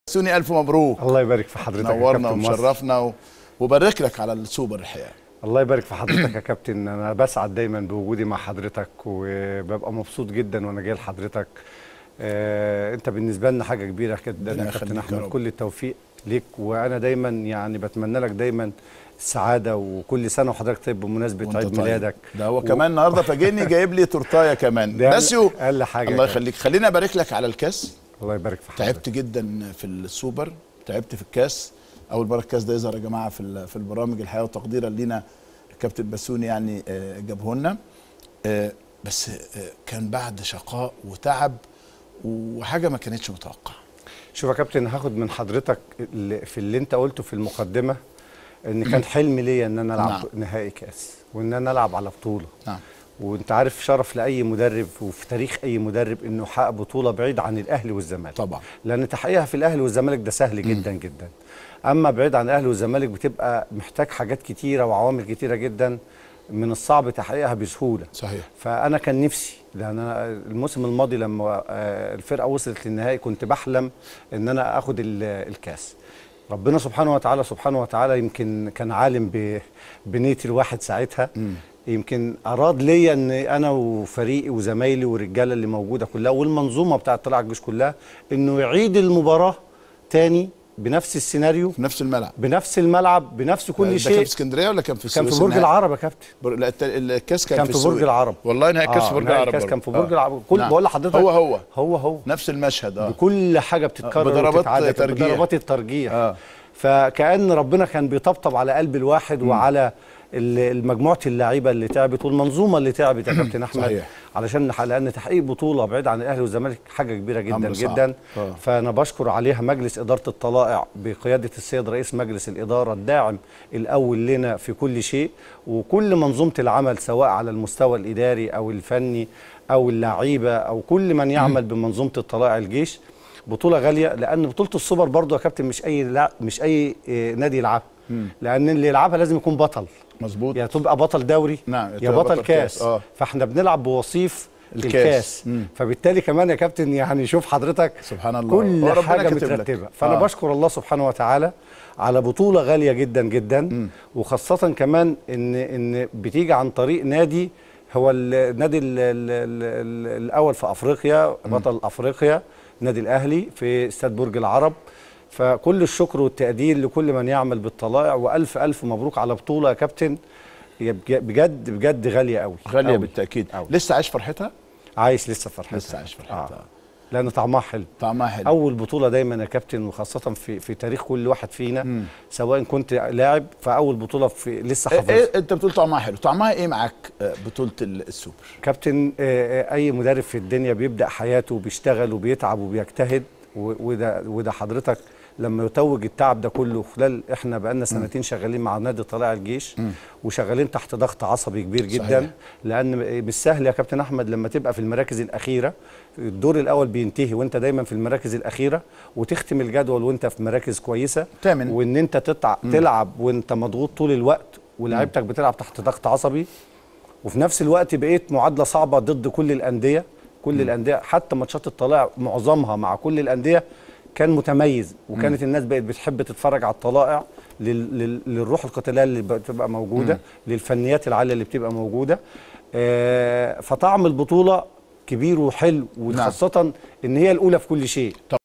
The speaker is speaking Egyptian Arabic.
سوني الف مبروك الله يبارك في حضرتك يا نورنا كابتن مصر. ومشرفنا و... وبارك لك على السوبر الحقيقه الله يبارك في حضرتك يا كابتن انا بسعد دايما بوجودي مع حضرتك وببقى مبسوط جدا وانا جاي لحضرتك آه انت بالنسبه لنا حاجه كبيره جدا ربنا يا كابتن يخليك يا احمد رب. كل التوفيق ليك وانا دايما يعني بتمنى لك دايما السعاده وكل سنه وحضرتك طيب بمناسبه وانت عيد طيب. ميلادك ده هو كمان النهارده فاجئني جايب لي تورتايه كمان ده ناسيو اقل حاجه الله يا كابتن. يخليك خليني ابارك لك على الكاس الله يبارك في حضرتك تعبت جدا في السوبر تعبت في الكاس اول مره الكاس ده يظهر يا جماعه في ال- في البرامج الحقيقه وتقديرا لينا الكابتن بسوني يعني آه، جابه لنا آه، بس آه، كان بعد شقاء وتعب وحاجه ما كانتش متوقعه شوف يا كابتن هاخد من حضرتك اللي في اللي انت قلته في المقدمه ان كان حلم ليا ان انا العب نعم. نهائي كاس وان انا العب على بطوله نعم وانت عارف شرف لاي مدرب وفي تاريخ اي مدرب انه يحقق بطوله بعيد عن الاهلي والزمالك طبعا لان تحقيقها في الاهلي والزمالك ده سهل جدا جدا اما بعيد عن الاهلي والزمالك بتبقى محتاج حاجات كتيره وعوامل كتيره جدا من الصعب تحقيقها بسهوله صحيح فانا كان نفسي لان انا الموسم الماضي لما آه، الفرقه وصلت للنهائي كنت بحلم ان انا اخد ال- الكاس ربنا سبحانه وتعالى سبحانه وتعالى يمكن كان عالم ب- بنيه الواحد ساعتها يمكن اراد ليا ان انا وفريقي وزمايلي والرجاله اللي موجوده كلها والمنظومه بتاعه طلائع الجيش كلها انه يعيد المباراه تاني بنفس السيناريو في نفس الملعب بنفس الملعب بنفس ده كل كان شيء في اسكندريه ولا كان في كان في السويس برج النهائي؟ العرب يا كابتن بر... لا الت- الكاس كان, كان في في برج السويس. العرب والله نهائي الكاس في برج نهائي العرب الكاس برضه. كان في برج آه. العرب كل نعم. بقول لحضرتك هو هو هو هو نفس المشهد اه بكل حاجه بتتكرر بضربات وتتعاد ترجيح. بضربات الترجيح آه. فكأن ربنا كان بيطبطب على قلب الواحد وعلى ال- مجموعه اللعيبه اللي تعبت والمنظومه اللي تعبت يا كابتن احمد صحيح. علشان نح- لان تحقيق بطوله بعيد عن الاهلي والزمالك حاجه كبيره جدا أمر صعب. جدا آه. فانا بشكر عليها مجلس اداره الطلائع بقياده السيد رئيس مجلس الاداره الداعم الاول لنا في كل شيء وكل منظومه العمل سواء على المستوى الاداري او الفني او اللعيبه او كل من يعمل بمنظومه الطلائع الجيش بطوله غاليه لان بطوله السوبر برضو يا كابتن مش اي لا مش اي آه، نادي يلعبها لان اللي يلعبها لازم يكون بطل مظبوط يا تبقى بطل دوري نعم، يا تبقى بطل بطل كاس, كاس، آه. فاحنا بنلعب بوصيف الكاس. الكاس, الكاس. مم. فبالتالي كمان يا كابتن يعني شوف حضرتك سبحان الله هو كل ربنا حاجه كاتب لك. مترتبه فانا آه. آه. بشكر الله سبحانه وتعالى على بطوله غاليه جدا جدا مم. وخاصه كمان ان ان بتيجي عن طريق نادي هو النادي ال ال ال ال الاول في افريقيا بطل افريقيا النادي الاهلي في استاد برج العرب فكل الشكر والتقدير لكل من يعمل بالطلائع والف الف مبروك على بطوله يا كابتن هي بج- بجد بجد غاليه قوي غاليه قوي. بالتاكيد أوي. لسه عايش فرحتها عايش لسه فرحتها لسه عايش فرحتها آه. لان طعمها حلو طعمها حلو اول بطوله دايما يا كابتن وخاصه في في تاريخ كل واحد فينا مم. سواء كنت لاعب فاول بطوله في لسه إيه حافظها إيه انت بتقول طعمها حلو طعمها ايه معاك آه، بطوله ال- السوبر كابتن آه، آه، اي مدرب في الدنيا بيبدا حياته وبيشتغل وبيتعب وبيجتهد و- وده وده حضرتك لما يتوج التعب ده كله خلال احنا بقالنا سنتين شغالين مع نادي طلائع الجيش وشغالين تحت ضغط عصبي كبير جدا صحيح. لان مش سهل يا كابتن احمد لما تبقى في المراكز الاخيره الدور الاول بينتهي وانت دايما في المراكز الاخيره وتختم الجدول وانت في مراكز كويسه تامن. وان انت تتع... تلعب وانت مضغوط طول الوقت ولاعيبتك بتلعب تحت ضغط عصبي وفي نفس الوقت بقيت معادله صعبه ضد كل الانديه كل الانديه حتى ماتشات الطلائع معظمها مع كل الانديه كان متميز وكانت الناس بقت بتحب تتفرج على الطلائع لل... لل... للروح القتاليه اللي بتبقى موجوده للفنيات العاليه اللي بتبقى موجوده آه فطعم البطوله كبير وحلو وخاصه ان هي الاولى في كل شيء